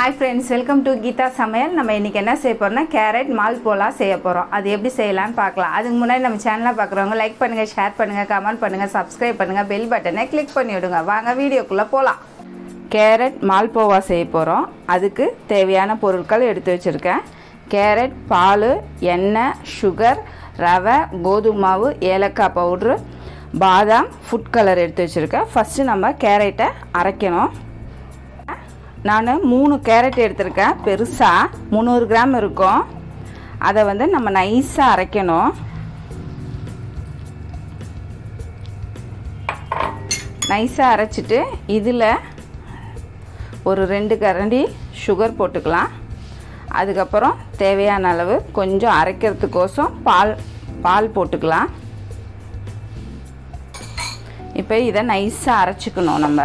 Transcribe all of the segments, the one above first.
hi friends welcome to Geetha சமையல் நம்ம இன்றைக்கி என்ன செய்ய போகிறோம்னா கேரட் மால்போலா செய்ய போகிறோம் அது எப்படி செய்யலாம்னு பார்க்கலாம் அதுக்கு முன்னாடி நம்ம சேனலை பார்க்குறவங்க லைக் பண்ணுங்கள் ஷேர் பண்ணுங்கள் கமெண்ட் பண்ணுங்கள் சப்ஸ்கிரைப் பண்ணுங்கள் பெல் பட்டனை கிளிக் பண்ணி விடுங்க வாங்க வீடியோக்குள்ளே போகலாம் கேரட் மால்போவா செய்ய போகிறோம் அதுக்கு தேவையான பொருட்கள் எடுத்து வச்சுருக்கேன் கேரட் பால் எண்ணெய் சுகர் ரவை கோதுமை மாவு ஏலக்காய் பவுட்ரு பாதாம் ஃபுட் கலர் எடுத்து வச்சுருக்கேன் ஃபஸ்ட்டு நம்ம கேரட்டை அரைக்கணும் நான் மூணு கேரட் எடுத்திருக்கேன் பெருசாக முந்நூறு கிராம் இருக்கும் அதை வந்து நம்ம நைஸாக அரைக்கணும் நைஸாக அரைச்சிட்டு இதில் ஒரு ரெண்டு கரண்டி சுகர் போட்டுக்கலாம் அதுக்கப்புறம் தேவையான அளவு கொஞ்சம் அரைக்கிறதுக்கோசம் பால் பால் போட்டுக்கலாம் இப்போ இதை நைஸாக அரைச்சிக்கணும் நம்ம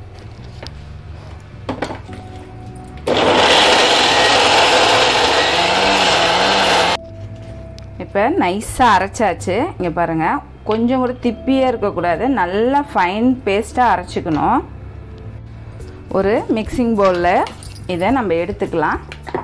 இப்போ நைஸாக அரைச்சாச்சு இங்கே பாருங்கள் கொஞ்சம் கூட திப்பியாக இருக்கக்கூடாது நல்லா ஃபைன் பேஸ்ட்டாக அரைச்சிக்கணும் ஒரு மிக்சிங் பவுலில் இதை நம்ம எடுத்துக்கலாம்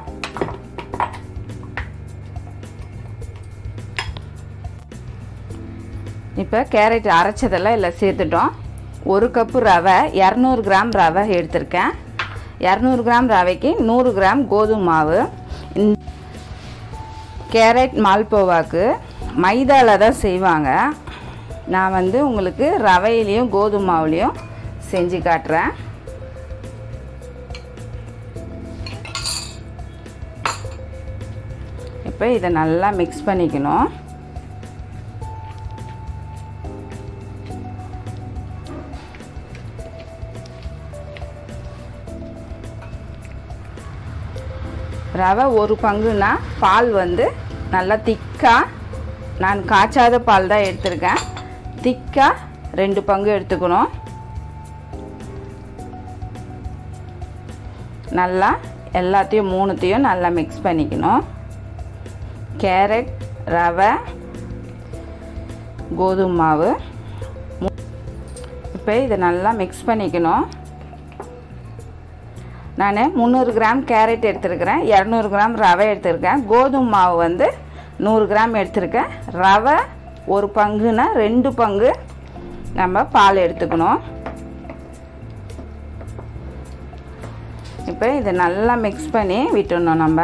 இப்போ கேரட் அரைச்சதெல்லாம் இல்லை சேர்த்துட்டோம் ஒரு கப்பு ரவை இரநூறு கிராம் ரவை எடுத்திருக்கேன் இரநூறு கிராம் ரவைக்கு நூறு கிராம் கோதுமை மாவு கேரட் மால்போவாக்கு மைதாவில் தான் செய்வாங்க நான் வந்து உங்களுக்கு ரவையிலையும் கோதுமை மாவுலேயும் செஞ்சு காட்டுறேன் இப்போ இதை நல்லா மிக்ஸ் பண்ணிக்கணும் ரவை ஒரு பங்குனா பால் வந்து நல்லா திக்காக நான் காய்ச்சாத பால் தான் எடுத்திருக்கேன் திக்காக ரெண்டு பங்கு எடுத்துக்கணும் நல்லா எல்லாத்தையும் மூணுத்தையும் நல்லா மிக்ஸ் பண்ணிக்கணும் கேரட் ரவை கோதுமை மாவு இப்போ இதை நல்லா மிக்ஸ் பண்ணிக்கணும் நான் முந்நூறு கிராம் கேரட் எடுத்துருக்கிறேன் இரநூறு கிராம் ரவை எடுத்துருக்கேன் கோதுமை மாவு வந்து நூறு கிராம் எடுத்திருக்கேன் ரவை ஒரு பங்குனா ரெண்டு பங்கு நம்ம பால் எடுத்துக்கணும் இப்போ இதை நல்லா மிக்ஸ் பண்ணி விட்டுடணும் நம்ம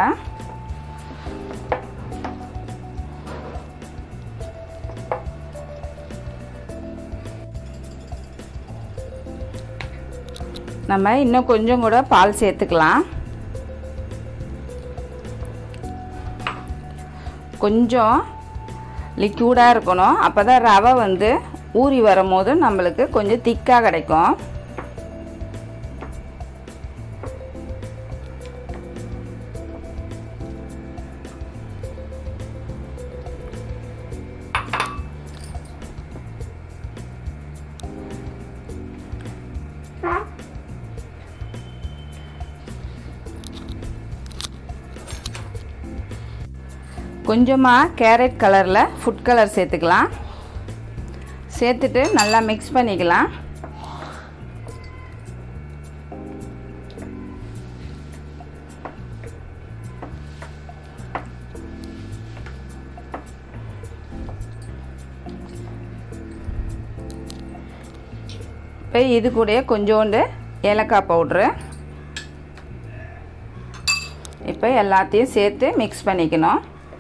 நம்ம இன்னும் கொஞ்சம் கூட பால் சேர்த்துக்கலாம் கொஞ்சம் லிக்யூடாக இருக்கணும் அப்போ தான் ரவை வந்து ஊறி வரும்போது நம்மளுக்கு கொஞ்சம் திக்காக கிடைக்கும் கொஞ்சமாக கேரட் கலரில் ஃபுட் கலர் சேர்த்துக்கலாம் சேர்த்துட்டு நல்லா மிக்ஸ் பண்ணிக்கலாம் இப்போ இது கூட கொஞ்சோண்டு ஏலக்காய் பவுட்ரு இப்போ எல்லாத்தையும் சேர்த்து மிக்ஸ் பண்ணிக்கணும்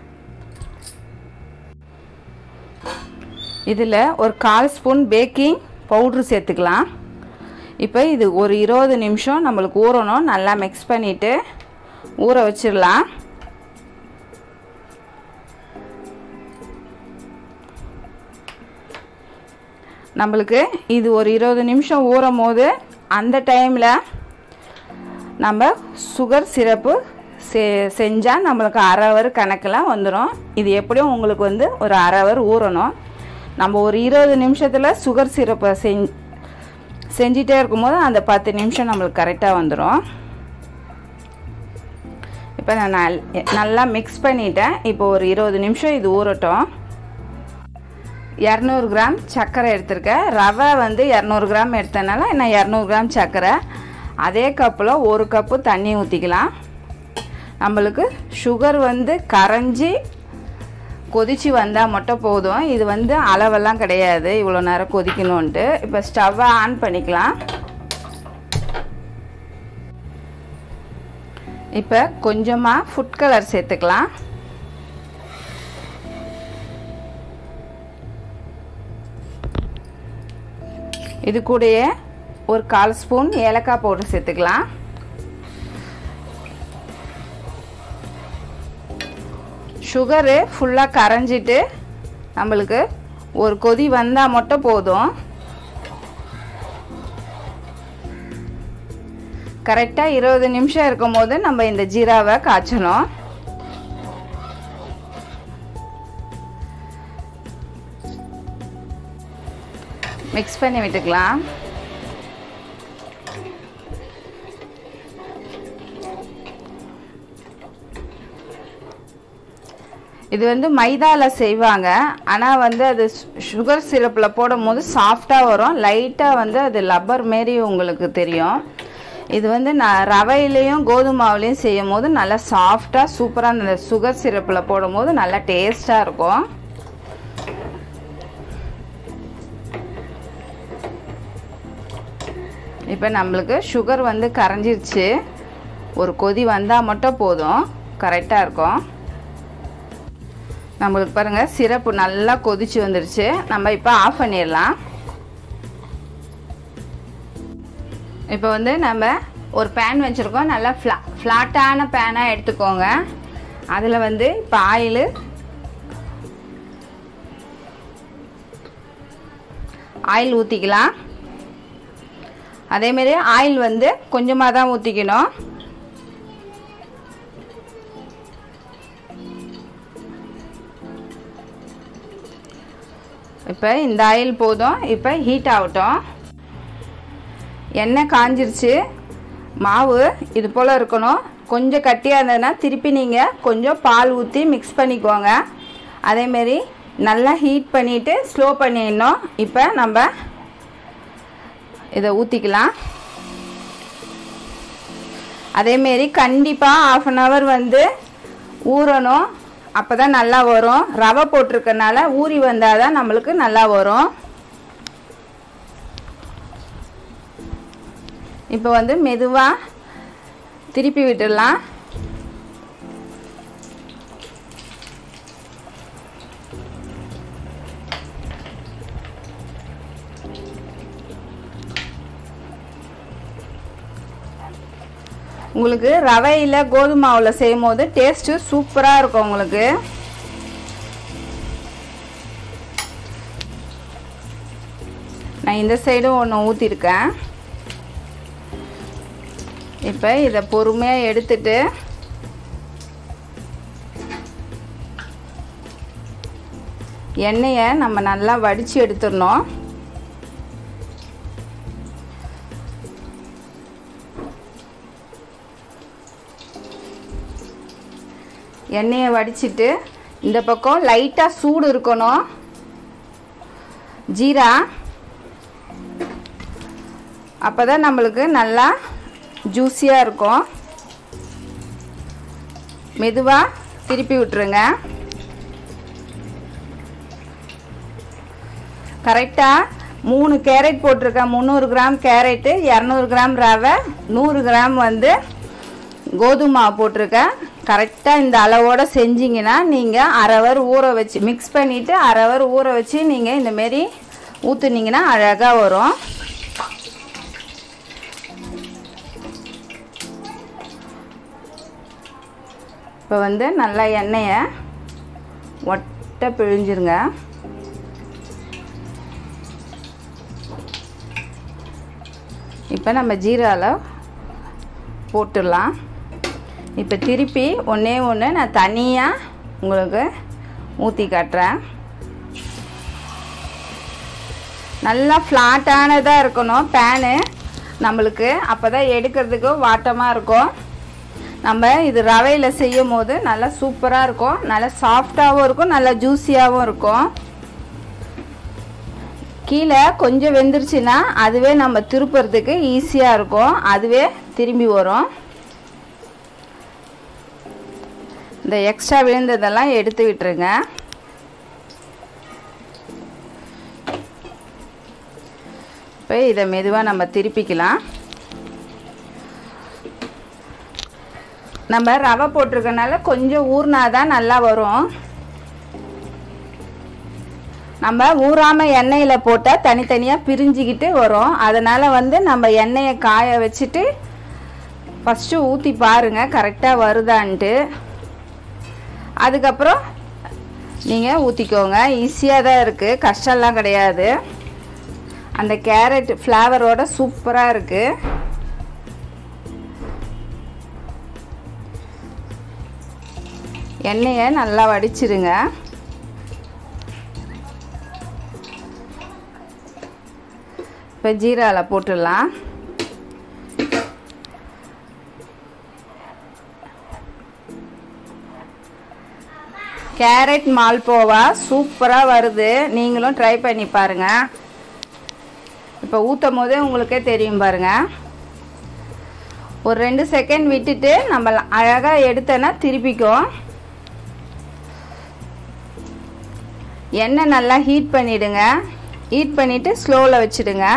இதில் ஒரு கால் ஸ்பூன் பேக்கிங் பவுட்ரு சேர்த்துக்கலாம் இப்போ இது ஒரு இருபது நிமிஷம் நம்மளுக்கு ஊறணும் நல்லா மிக்ஸ் பண்ணிவிட்டு ஊற வச்சிடலாம் நம்மளுக்கு இது ஒரு இருபது நிமிஷம் ஊறும் போது அந்த டைமில் நம்ம சுகர் சிரப்பு செ செஞ்சால் நம்மளுக்கு அரை ஹவர் கணக்கில் வந்துடும் இது எப்படியும் உங்களுக்கு வந்து ஒரு அரை ஹவர் ஊறணும் நம்ம ஒரு இருபது நிமிஷத்தில் சுகர் சிரப்பை செஞ் செஞ்சிட்டே இருக்கும்போது அந்த பத்து நிமிஷம் நம்மளுக்கு கரெக்டாக வந்துடும் இப்போ நான் நல்லா மிக்ஸ் பண்ணிட்டேன் இப்போ ஒரு இருபது நிமிஷம் இது ஊறட்டும் இரநூறு கிராம் சர்க்கரை எடுத்திருக்கேன் ரவை வந்து இரநூறு கிராம் எடுத்தனால நான் இரநூறு கிராம் சர்க்கரை அதே கப்பில் ஒரு கப்பு தண்ணி ஊற்றிக்கலாம் நம்மளுக்கு சுகர் வந்து கரைஞ்சி கொதிச்சு வந்தால் மட்டும் போதும் இது வந்து அளவெல்லாம் கிடையாது இவ்வளோ நேரம் கொதிக்கணுன்ட்டு இப்போ ஸ்டவ்வை ஆன் பண்ணிக்கலாம் இப்போ கொஞ்சமாக ஃபுட் கலர் சேர்த்துக்கலாம் இது கூடயே ஒரு கால் ஸ்பூன் ஏலக்காய் பவுடர் சேர்த்துக்கலாம் சுகரு ஃபுல்லாக கரைஞ்சிட்டு நம்மளுக்கு ஒரு கொதி வந்தால் மட்டும் போதும் கரெக்டாக இருபது நிமிஷம் இருக்கும் போது நம்ம இந்த ஜீராவை காய்ச்சணும் மிக்ஸ் பண்ணி விட்டுக்கலாம் இது வந்து மைதாவில் செய்வாங்க ஆனால் வந்து அது சுகர் சிரப்பில் போடும் போது சாஃப்டாக வரும் லைட்டாக வந்து அது லப்பர் மாரி உங்களுக்கு தெரியும் இது வந்து நான் ரவையிலையும் கோதுமாவுலேயும் செய்யும் போது நல்லா சாஃப்டாக சூப்பராக அந்த சுகர் சிரப்பில் போடும்போது நல்லா டேஸ்ட்டாக இருக்கும் இப்போ நம்மளுக்கு சுகர் வந்து கரைஞ்சிருச்சு ஒரு கொதி வந்தால் மட்டும் போதும் கரெக்டாக இருக்கும் நம்மளுக்கு பாருங்கள் சிரப்பு நல்லா கொதிச்சு வந்துருச்சு நம்ம இப்போ ஆஃப் பண்ணிடலாம் இப்போ வந்து நம்ம ஒரு பேன் வச்சுருக்கோம் நல்லா ஃப்ளா ஃப்ளாட்டான பேனாக எடுத்துக்கோங்க அதில் வந்து இப்போ ஆயிலு ஆயில் ஊற்றிக்கலாம் அதேமாரி ஆயில் வந்து கொஞ்சமாக தான் ஊற்றிக்கணும் இப்போ இந்த ஆயில் போதும் இப்போ ஹீட் ஆகட்டும் எண்ணெய் காஞ்சிருச்சு மாவு இது போல் இருக்கணும் கொஞ்சம் கட்டியாக இருந்ததுன்னா திருப்பி நீங்கள் கொஞ்சம் பால் ஊற்றி மிக்ஸ் பண்ணிக்கோங்க அதேமாரி நல்லா ஹீட் பண்ணிவிட்டு ஸ்லோ பண்ணிடணும் இப்போ நம்ம இதை ஊற்றிக்கலாம் அதேமாரி கண்டிப்பாக ஆஃப் அன் ஹவர் வந்து ஊறணும் அப்போ தான் நல்லா வரும் ரவை போட்டிருக்கனால ஊறி வந்தால் தான் நம்மளுக்கு நல்லா வரும் இப்போ வந்து மெதுவாக திருப்பி விட்டுடலாம் உங்களுக்கு ரவையில் கோதுமாவில் செய்யும் போது டேஸ்ட்டு சூப்பராக இருக்கும் உங்களுக்கு நான் இந்த சைடும் ஒன்று ஊற்றிருக்கேன் இப்போ இதை பொறுமையாக எடுத்துட்டு எண்ணெயை நம்ம நல்லா வடித்து எடுத்துடணும் எண்ணெயை வடிச்சிட்டு இந்த பக்கம் லைட்டாக சூடு இருக்கணும் ஜீரா அப்போ தான் நம்மளுக்கு நல்லா ஜூஸியாக இருக்கும் மெதுவாக திருப்பி விட்டுருங்க கரெக்டாக மூணு கேரட் போட்டிருக்கேன் முந்நூறு கிராம் கேரட்டு இரநூறு கிராம் ரவை நூறு கிராம் வந்து கோதுமை போட்டிருக்கேன் கரெக்டாக இந்த அளவோடு செஞ்சிங்கன்னா நீங்கள் அரவர் ஊற வச்சு மிக்ஸ் பண்ணிவிட்டு அரவர் ஊற வச்சு நீங்கள் இந்தமாரி ஊற்றுனீங்கன்னா அழகாக வரும் இப்போ வந்து நல்லா எண்ணெயை ஒட்ட பிழிஞ்சிருங்க இப்போ நம்ம ஜீராவில் போட்டுடலாம் இப்போ திருப்பி ஒன்றே ஒன்று நான் தனியாக உங்களுக்கு ஊற்றி காட்டுறேன் நல்லா ஃப்ளாட்டானதாக இருக்கணும் பேனு நம்மளுக்கு அப்போ தான் எடுக்கிறதுக்கு வாட்டமாக இருக்கும் நம்ம இது ரவையில் செய்யும் போது நல்லா சூப்பராக இருக்கும் நல்லா சாஃப்டாகவும் இருக்கும் நல்லா ஜூஸியாகவும் இருக்கும் கீழே கொஞ்சம் வெந்துருச்சுன்னா அதுவே நம்ம திருப்புறதுக்கு ஈஸியாக இருக்கும் அதுவே திரும்பி வரும் இந்த எக்ஸ்ட்ரா விழுந்ததெல்லாம் எடுத்து விட்டுருங்க இப்போ இதை மெதுவாக நம்ம திருப்பிக்கலாம் நம்ம ரவை போட்டிருக்கனால கொஞ்சம் ஊறினா தான் நல்லா வரும் நம்ம ஊறாமல் எண்ணெயில் போட்டால் தனித்தனியாக பிரிஞ்சுக்கிட்டு வரும் அதனால் வந்து நம்ம எண்ணெயை காய வச்சுட்டு ஃபஸ்ட்டு ஊற்றி பாருங்கள் கரெக்டாக வருதான்ட்டு அதுக்கப்புறம் நீங்கள் ஊற்றிக்கோங்க ஈஸியாக தான் இருக்குது கஷ்டம்லாம் கிடையாது அந்த கேரட் ஃப்ளேவரோட சூப்பராக இருக்குது எண்ணெயை நல்லா வடிச்சிருங்க இப்போ ஜீராவில் போட்டுடலாம் கேரட் மால்போவா சூப்பராக வருது நீங்களும் ட்ரை பண்ணி பாருங்கள் இப்போ ஊற்றும் போதே உங்களுக்கே தெரியும் பாருங்கள் ஒரு ரெண்டு செகண்ட் விட்டுட்டு நம்ம அழகாக எடுத்தோன்னா திருப்பிக்கும் எண்ணெய் நல்லா ஹீட் பண்ணிவிடுங்க ஹீட் பண்ணிவிட்டு ஸ்லோவில் வச்சுடுங்க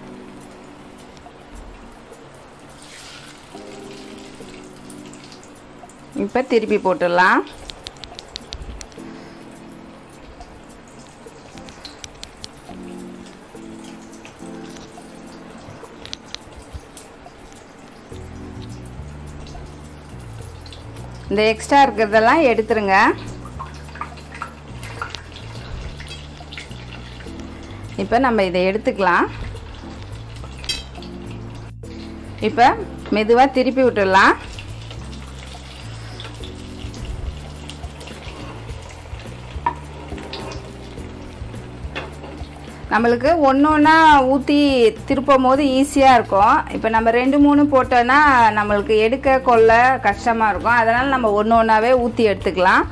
இப்போ திருப்பி போட்டுடலாம் இந்த எக்ஸ்ட்ரா இருக்கிறதெல்லாம் எடுத்துருங்க இப்போ நம்ம இதை எடுத்துக்கலாம் இப்போ மெதுவாக திருப்பி விட்டுடலாம் நம்மளுக்கு ஒன்று ஒன்றா ஊற்றி திருப்பும் போது ஈஸியாக இருக்கும் இப்போ நம்ம ரெண்டு மூணு போட்டோன்னா நம்மளுக்கு எடுக்க கொள்ள கஷ்டமாக இருக்கும் அதனால் நம்ம ஒன்று ஒன்றாவே ஊற்றி எடுத்துக்கலாம்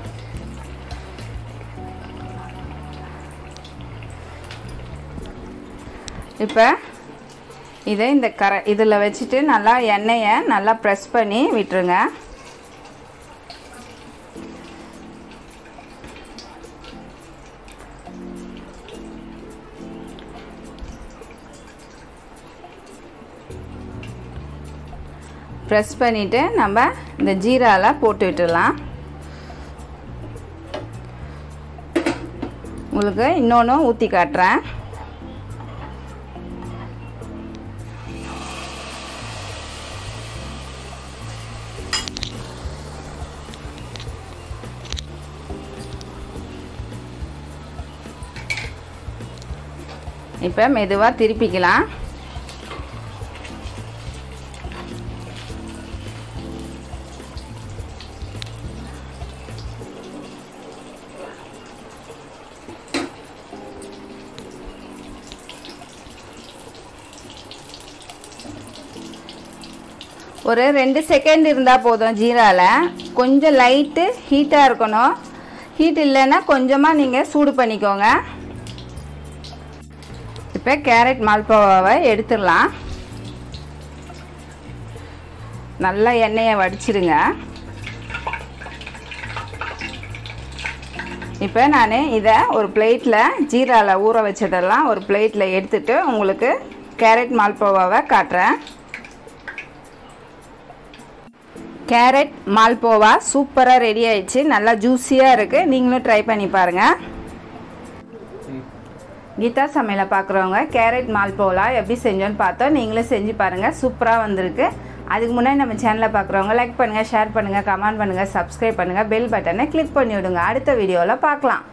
இப்போ இதை இந்த கரை இதில் வச்சுட்டு நல்லா எண்ணெயை நல்லா ப்ரெஸ் பண்ணி விட்டுருங்க ப்ரெஸ் பண்ணிவிட்டு நம்ம இந்த ஜீராவில் போட்டு விட்டுடலாம் உங்களுக்கு இன்னொன்று ஊற்றி காட்டுறேன் இப்போ மெதுவாக திருப்பிக்கலாம் ஒரு ரெண்டு செகண்ட் இருந்தால் போதும் ஜீராவில் கொஞ்சம் லைட்டு ஹீட்டாக இருக்கணும் ஹீட் இல்லைன்னா கொஞ்சமாக நீங்கள் சூடு பண்ணிக்கோங்க இப்போ கேரட் மால்போவாவை எடுத்துடலாம் நல்லா எண்ணெயை வடிச்சிடுங்க இப்போ நான் இதை ஒரு பிளேட்டில் ஜீராவில் ஊற வச்சதெல்லாம் ஒரு பிளேட்டில் எடுத்துட்டு உங்களுக்கு கேரட் மால்போவாவை காட்டுறேன் கேரட் மால்போவா சூப்பராக ரெடி ஆயிடுச்சு நல்லா ஜூஸியாக இருக்குது நீங்களும் ட்ரை பண்ணி பாருங்கள் கீதா சமையலை பார்க்குறவங்க கேரட் மால்போலா எப்படி செஞ்சோன்னு பார்த்தோம் நீங்களும் செஞ்சு பாருங்கள் சூப்பராக வந்திருக்கு அதுக்கு முன்னாடி நம்ம சேனலை பார்க்குறவங்க லைக் பண்ணுங்கள் ஷேர் பண்ணுங்கள் கமெண்ட் பண்ணுங்கள் சப்ஸ்கிரைப் பண்ணுங்கள் பெல் பட்டனை கிளிக் பண்ணி விடுங்க அடுத்த வீடியோவில் பார்க்கலாம்